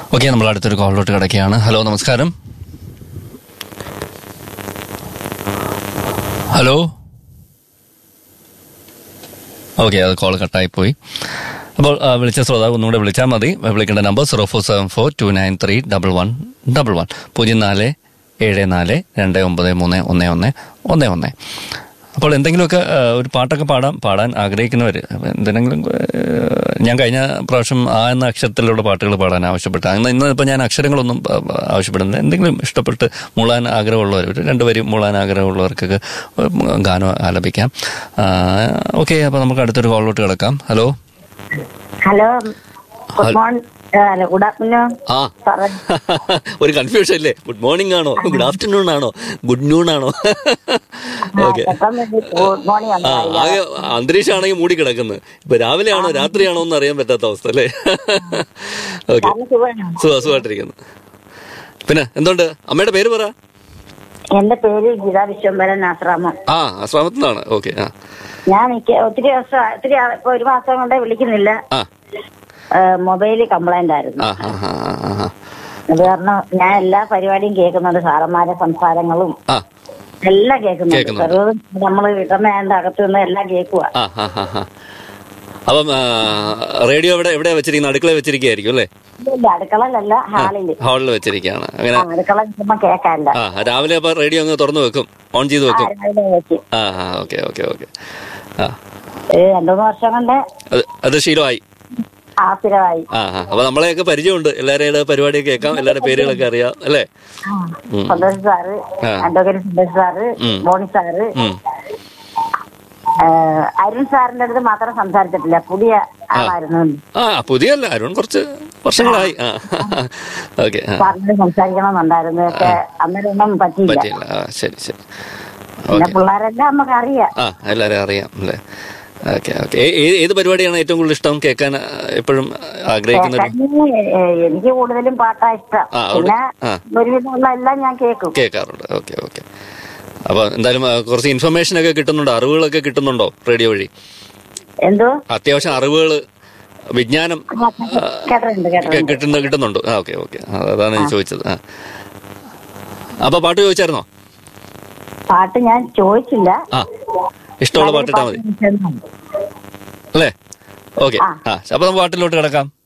Okay നമ്മൾ അടുത്തൊരു കോളിലോട്ട് കിടക്കുകയാണ് ഹലോ നമസ്കാരം ഹലോ ഓക്കെ അത് കോൾ കട്ടായി പോയി അപ്പോൾ ആ, വിളിച്ച ശ്രോതാവ് ഒന്നുകൂടെ വിളിച്ചാൽ മതി വിളിക്കേണ്ട number zero four seven four two nine three double one double one പൂജ്യം നാല് ഏഴ് നാല് രണ്ട് ഒമ്പത് മൂന്ന് ഒന്ന് ഒന്ന് ഒന്ന് ഒന്ന് അപ്പോൾ എന്തെങ്കിലുമൊക്കെ ആ, ഒരു പാട്ടൊക്കെ പാടാൻ പാടാൻ ആഗ്രഹിക്കുന്നവർ എന്തെങ്കിലും ആ, ഞാൻ കഴിഞ്ഞ പ്രാവശ്യം ആ എന്ന അക്ഷരത്തിലുള്ള പാട്ടുകൾ പാടാൻ ആവശ്യപ്പെട്ടു അന്ന് ഇന്ന് ഇപ്പം ഞാൻ അക്ഷരങ്ങളൊന്നും ആ, ആവശ്യപ്പെടുന്നില്ല എന്തെങ്കിലും ഇഷ്ടപ്പെട്ട് മൂളാൻ ആഗ്രഹമുള്ളവർ ഒരു രണ്ടുപേരും മൂളാൻ ആഗ്രഹമുള്ളവർക്കൊക്കെ ഗാനം ആലപിക്കാം ഓക്കെ അപ്പോൾ നമുക്ക് അടുത്തൊരു കോളിലോട്ട് കിടക്കാം ഹലോ ഹലോ ഗുഡ് മോർണിംഗ് അല്ല ഗുഡ് ആഫ്റ്റർനൂൺ ആ സാറേ ഒരു കൺഫ്യൂഷൻ ഇല്ലേ ഗുഡ് മോർണിംഗ് ആണോ ഗുഡ് ആഫ്റ്റർനൂൺ ആണോ ഗുഡ് നൂൺ ആണോ ഓക്കെ ഗുഡ് മോർണിംഗ് ആ ആകെ അന്തരീക്ഷമാണെങ്കിൽ മൂടി കിടക്കുന്നത് ഇപ്പൊ രാവിലെ ആണോ രാത്രിയാണോ എന്ന് അറിയാൻ പറ്റാത്ത അവസ്ഥ അല്ലേ ഓക്കെ സുഖ സുഖമായിട്ടിരിക്കുന്നു പിന്നെ എന്തുണ്ട് അമ്മയുടെ പേര് പറ എന്റെ പേര് ഗീതാ വിശ്വംഭരൻ ആശ്രാമം ആ ആശ്രമത്തിലാണ് ഓക്കെ ആ ഞാൻ എനിക്ക് ഒത്തിരി ദിവസം ഒത്തിരി ആ- ഇപ്പൊ ഒരു മാസം കൊണ്ടേ വിളിക്കുന്നില്ല ആ മൊബൈൽ കംപ്ലൈന്റ് ആയിരുന്നു ആ ആ ആ ആ, ആ അത് കാരണം ഞാൻ എല്ലാ പരിപാടിയും കേൾക്കുന്നുണ്ട് സാറന്മാരെ സംസാരങ്ങളും ആ എല്ലാം കേൾക്കുന്നുണ്ട് കേൾക്കുന്നുണ്ട്. വെറുതെ നമ്മള് വീട്ടമ്മേന്റെ അകത്ത് നിന്ന് എല്ലാം കേൾക്കുക ആ ആ ആ ആ അപ്പം ആ, റേഡിയോ എവിടെ എവിടെയാ വെച്ചിരിക്കുന്നത് അടുക്കള വെച്ചിരിക്കുകയായിരിക്കും അല്ലേ അടുക്കളയിലല്ല ഹാളില് ഹാളിൽ വെച്ചിരിക്കുകയാണ് അങ്ങനെ ആ, അടുക്കള നിൽക്കുമ്പോ കേൾക്കാനില്ല ആ രാവിലെ അപ്പൊ റേഡിയോ അങ്ങ് തുറന്നു വെക്കും ഓൺ ചെയ്ത് വെക്കും രാവിലെ വെച്ച് ആ ആ ഓക്കെ ഓക്കെ ഓക്കെ ആ ഒരു രണ്ടു മൂന്ന് വർഷം കൊണ്ട് അത് അത് ശീലമായി ആസുരമായി ആ ആ അപ്പൊ നമ്മളെയൊക്കെ പരിചയമുണ്ട് എല്ലാവരുടെ പരിപാടിയൊക്കെ കേൾക്കാം എല്ലാവരുടെ പേരുകളൊക്കെ അറിയാം അല്ലേ ഉം. സന്തോഷ് സാറ് ആ. അഡ്വക്കേറ്റ് സന്തോഷ് സാറ് ഉം. മോണി സാറ് ഉം. ഏഹ്, അരുൺ സാറിന്റെ അടുത്ത് മാത്രം സംസാരിച്ചിട്ടില്ല പുതിയ ആളായിരുന്നു ആ പുതിയല്ല അരുൺ കുറച്ച് വർഷങ്ങളായി ആ ഓക്കെ ആ സാറിനോട് സംസാരിക്കണമെന്നുണ്ടായിരുന്നു പക്ഷെ അന്നേരം ഒന്നും പറ്റിയില്ല പറ്റിയില്ല ആ ശരി ശരി പിന്നെ ഓക്കെ പിള്ളേരെല്ലാം നമുക്ക് അറിയാം ആ എല്ലാവരെയും അറിയാം അല്ലേ ഓക്കെ ഓക്കെ ഏത് പരിപാടിയാണ് ഏറ്റവും കൂടുതൽ ഇഷ്ടം കേൾക്കാൻ ആ, എപ്പോഴും ആഗ്രഹിക്കുന്ന ഒരു ഏഹ്, എനിക്ക് കൂടുതലും പാട്ടാ ഇഷ്ടം ആ, അവിടെ- പിന്നെ ആ. ഒരുവിധമുള്ള എല്ലാം ഞാൻ കേൾക്കും കേൾക്കാറുണ്ട് ഓക്കെ ഓക്കെ അപ്പൊ എന്തായാലും ആ, കുറച്ച് ഇൻഫർമേഷൻ ഒക്കെ കിട്ടുന്നുണ്ടോ അറിവുകളൊക്കെ കിട്ടുന്നുണ്ടോ റേഡിയോ വഴി എന്തോ അത്യാവശ്യം അറിവുകൾ വിജ്ഞാനം ആ, കേട്ടിട്ടുണ്ട് കേട്ടിട്ടുണ്ട് കിട്ടുന്ന കിട്ടുന്നുണ്ട് ആ ഓക്കെ ഓക്കെ അതാണ് ഞാൻ ചോദിച്ചത് ആ അപ്പൊ പാട്ട് ചോദിച്ചായിരുന്നോ പാട്ട് ഞാൻ ചോദിച്ചില്ല ആ ഇഷ്ടമുള്ള പാട്ട് ഇട്ടാൽ മതി അല്ലേ ഓക്കെ ആ. ആ അപ്പൊ നമുക്ക് പാട്ടിലോട്ട് കിടക്കാം